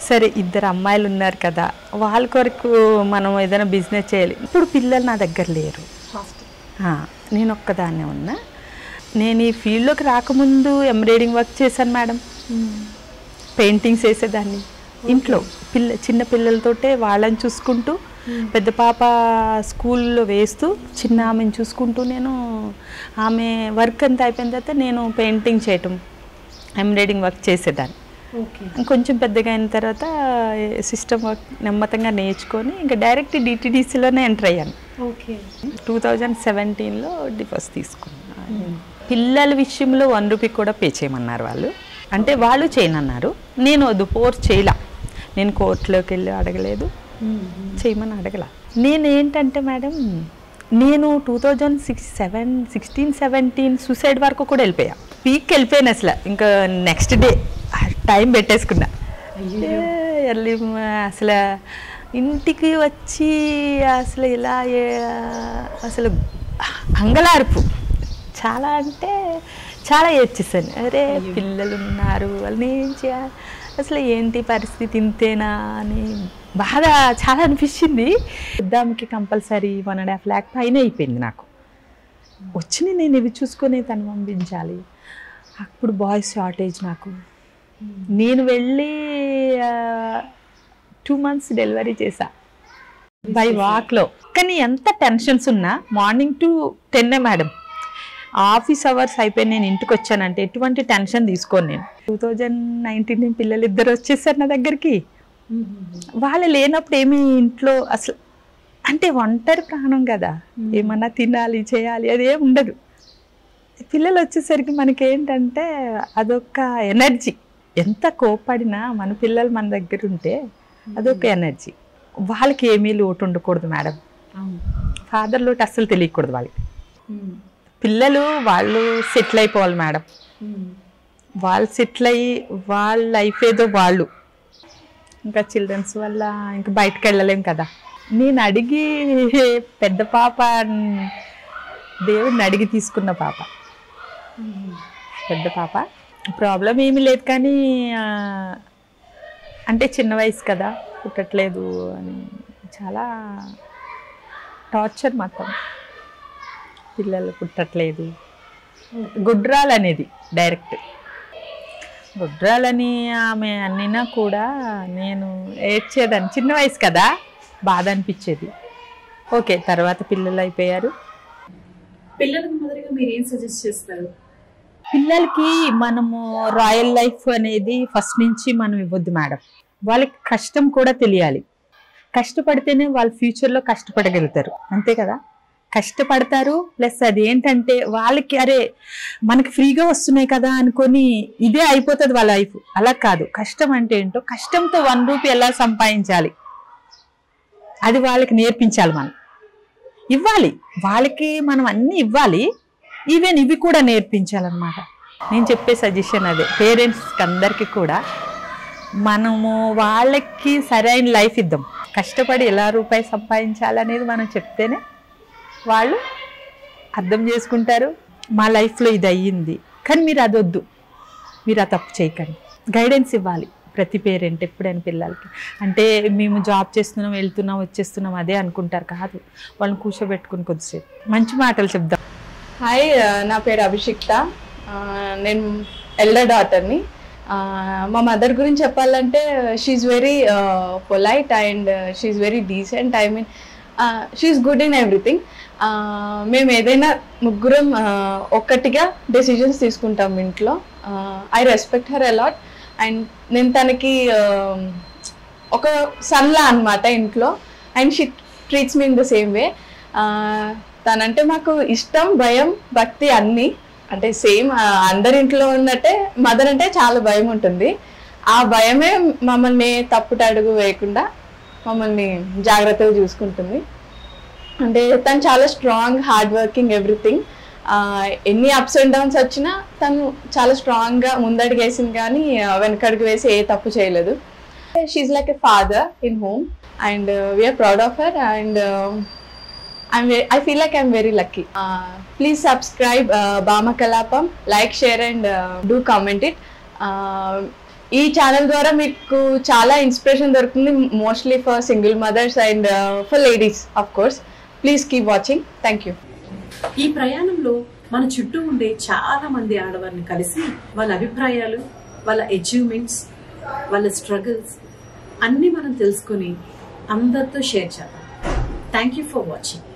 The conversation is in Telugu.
సరే ఇద్దరు అమ్మాయిలు ఉన్నారు కదా వాళ్ళ కొరకు మనం ఏదైనా బిజినెస్ చేయాలి ఇప్పుడు పిల్లలు నా దగ్గర లేరు ఆ, నేను ఒక్కదాన్నే ఉన్నా నేను ఈ ఫీల్డ్లోకి రాకముందు ఎంబ్రాయిడింగ్ వర్క్ చేశాను మేడం పెయింటింగ్స్ వేసేదాన్ని ఇంట్లో పిల్ల చిన్న పిల్లలతోటే వాళ్ళని చూసుకుంటూ పెద్ద పాప స్కూల్లో వేస్తూ చిన్న ఆమెను చూసుకుంటూ నేను ఆమె వర్క్ అంతా అయిపోయిన తర్వాత నేను పెయింటింగ్ చేయటం ఎంబ్రాయిడింగ్ వర్క్ చేసేదాన్ని ఓకే కొంచెం పెద్దగా అయిన తర్వాత సిస్టమ్ వర్క్ నెమ్మతంగా నేర్చుకొని ఇంకా డైరెక్ట్ డిటీడీసీలోనే ఎంటర్ అయ్యాను ఓకే టూ థౌజండ్ సెవెంటీన్లో డివోర్స్ తీసుకున్నాను పిల్లల విషయంలో వన్ రూపీ కూడా పే చేయమన్నారు వాళ్ళు అంటే వాళ్ళు చేయనన్నారు నేను వద్దు ఫోర్స్ చేయలా నేను కోర్టులోకి వెళ్ళి అడగలేదు చేయమని అడగల నేను ఏంటంటే మేడం నేను two thousand six seven sixteen seventeen suicide వరకు కూడా వెళ్ళిపోయా పీక్ వెళ్ళిపోయాను అసలు ఇంకా నెక్స్ట్ డే టైం పెట్టేసుకున్నా ఏ, ఎర్లీ మ- అసలు ఇంటికి వచ్చి అసలు ఇలా ఏ- అసలు అంగలార్పు చాలా అంటే చాలా ఏడ్చేసాను అరే పిల్లలు ఉన్నారు వాళ్ళని ఏం చేయాలి అసలు ఏంటి పరిస్థితి ఇంతేనా అని బాగా చాలా అనిపించింది దానికి compulsory one and half lakh పైన అయిపోయింది నాకు వచ్చి నేను ఇవి చూసుకొని తను పంపించాలి అప్పుడు బాయ్స్ షార్టేజ్ నాకు నేను వెళ్ళి టూ మంత్స్ డెలివరీ చేశా బై వాక్లో కానీ ఎంత టెన్షన్స్ ఉన్నా మార్నింగ్ టు టెన్నే మేడం ఆఫీస్ అవర్స్ అయిపోయి నేను ఇంటికి వచ్చానంటే ఎటువంటి టెన్షన్ తీసుకోను నేను టూ థౌజండ్ నైన్టీన్ పిల్లలు ఇద్దరు వచ్చేసారు నా దగ్గరికి వాళ్ళు లేనప్పుడు ఏమి ఇంట్లో అసలు అంటే ఒంటరి ప్రాణం కదా ఏమన్నా తినాలి చేయాలి అదేం ఉండదు పిల్లలు వచ్చేసరికి మనకి ఏంటంటే అదొక ఎనర్జీ ఎంత కోపడినా మన పిల్లలు మన దగ్గర ఉంటే అదొక ఎనర్జీ వాళ్ళకి ఏమీ లోటు ఉండకూడదు మేడం ఫాదర్ లోటు అస్సలు తెలియకూడదు వాళ్ళకి పిల్లలు వాళ్ళు సెటిల్ అయిపోవాలి మేడం వాళ్ళు సెటిల్ అయ్యి వాళ్ళ లైఫ్ ఏదో వాళ్ళు ఇంకా చిల్డ్రన్స్ వల్ల ఇంకా బయటకు వెళ్ళలేం కదా నేను అడిగి పెద్ద పాప దేవుడిని అడిగి తీసుకున్న పాప పెద్ద పాప ప్రాబ్లం ఏమీ లేదు కానీ ఆ, అంటే చిన్న వయసు కదా పుట్టట్లేదు అని చాలా టార్చర్ మొత్తం పిల్లలు పుట్టట్లేదు గుడ్రాలు అనేది డైరెక్ట్ గుడ్రాలని ఆమె అన్నినా కూడా నేను ఏడ్చేదాన్ని చిన్న వయసు కదా బాధ అనిపించేది ఓకే తర్వాత పిల్లలు అయిపోయారు పిల్లలకు మొదటిగా మీరు ఏం సజెస్ట్ చేస్తారు పిల్లలకి మనము రాయల్ లైఫ్ అనేది ఫస్ట్ నుంచి మనం ఇవ్వద్దు మేడం వాళ్ళకి కష్టం కూడా తెలియాలి కష్టపడితేనే వాళ్ళ ఫ్యూచర్లో కష్టపడగలుగుతారు అంతే కదా కష్టపడతారు ప్లస్ అది ఏంటంటే వాళ్ళకి అరే మనకి ఫ్రీగా వస్తున్నాయి కదా అనుకొని ఇదే అయిపోతుంది వాళ్ళ లైఫ్ అలా కాదు కష్టం అంటే ఏంటో కష్టంతో వన్ రూపీ ఎలా సంపాదించాలి అది వాళ్ళకి నేర్పించాలి మనం ఇవ్వాలి వాళ్ళకి మనం అన్ని ఇవ్వాలి ఈవెన్ ఇవి కూడా నేర్పించాలన్నమాట నేను చెప్పే సజెషన్ అదే పేరెంట్స్కి అందరికీ కూడా మనము వాళ్ళకి సరైన లైఫ్ ఇద్దాం కష్టపడి ఎలా రూపాయి సంపాదించాలనేది మనం చెప్తేనే వాళ్ళు అర్థం చేసుకుంటారు మా లైఫ్లో ఇది అయ్యింది కానీ మీరు అది వద్దు మీరు ఆ తప్పు చేయకండి గైడెన్స్ ఇవ్వాలి ప్రతి పేరెంట్ ఎప్పుడైనా పిల్లలకి అంటే మేము జాబ్ చేస్తున్నాం వెళ్తున్నాం వచ్చేస్తున్నాం అదే అనుకుంటారు కాదు వాళ్ళని కూర్చోబెట్టుకుని కొద్దిసేపు మంచి మాటలు చెప్దాం హాయ్ ఆ, నా పేరు అభిషిక్త ఆ, నేను ఎల్డర్ డాటర్ని మా మదర్ గురించి చెప్పాలంటే she's very polite and she's very decent I mean she's good in everything మేము ఏదైనా ముగ్గురం ఆ, ఒక్కటిగా డెసిజన్స్ తీసుకుంటాం ఇంట్లో I respect her a lot and నేను తనకి ఆ, ఒక సన్లా అన్నమాట ఇంట్లో and she treats me in the same way తనంటే మాకు ఇష్టం భయం భక్తి అన్నీ అంటే సేమ్ అందరి ఇంట్లో ఉన్నట్టే మదర్ అంటే చాలా భయం ఉంటుంది ఆ భయమే మమ్మల్ని తప్పుట అడుగు వేయకుండా మమ్మల్ని జాగ్రత్తగా చూసుకుంటుంది అంటే తను చాలా స్ట్రాంగ్ హార్డ్ వర్కింగ్ ఎవ్రీథింగ్ ఎన్ని అప్స్ అండ్ డౌన్స్ వచ్చినా తను చాలా స్ట్రాంగ్గా ముందడుగు వేసింది కానీ ఆ, వెనకడుగు వేసి ఏ తప్పు చేయలేదు she's like a father in home and we are proud of her and I'm ve- I feel like I'm very lucky. Uh, please subscribe uh, Bama Kalapam, like, share, and uh, do comment it. Uh, ఈ ఛానల్ ద్వారా మీకు చాలా ఇన్స్పిరేషన్ దొరుకుతుంది mostly for single mothers and for ladies of course please keep watching thank you ఈ ప్రయాణంలో మన చుట్టూ ఉండే చాలా మంది ఆడవారిని కలిసి వాళ్ళ అభిప్రాయాలు వాళ్ళ అచీవ్మెంట్స్ వాళ్ళ స్ట్రగుల్స్ అన్నీ మనం తెలుసుకొని అందరితో షేర్ చేద్దాం థ్యాంక్ యూ ఫర్ వాచింగ్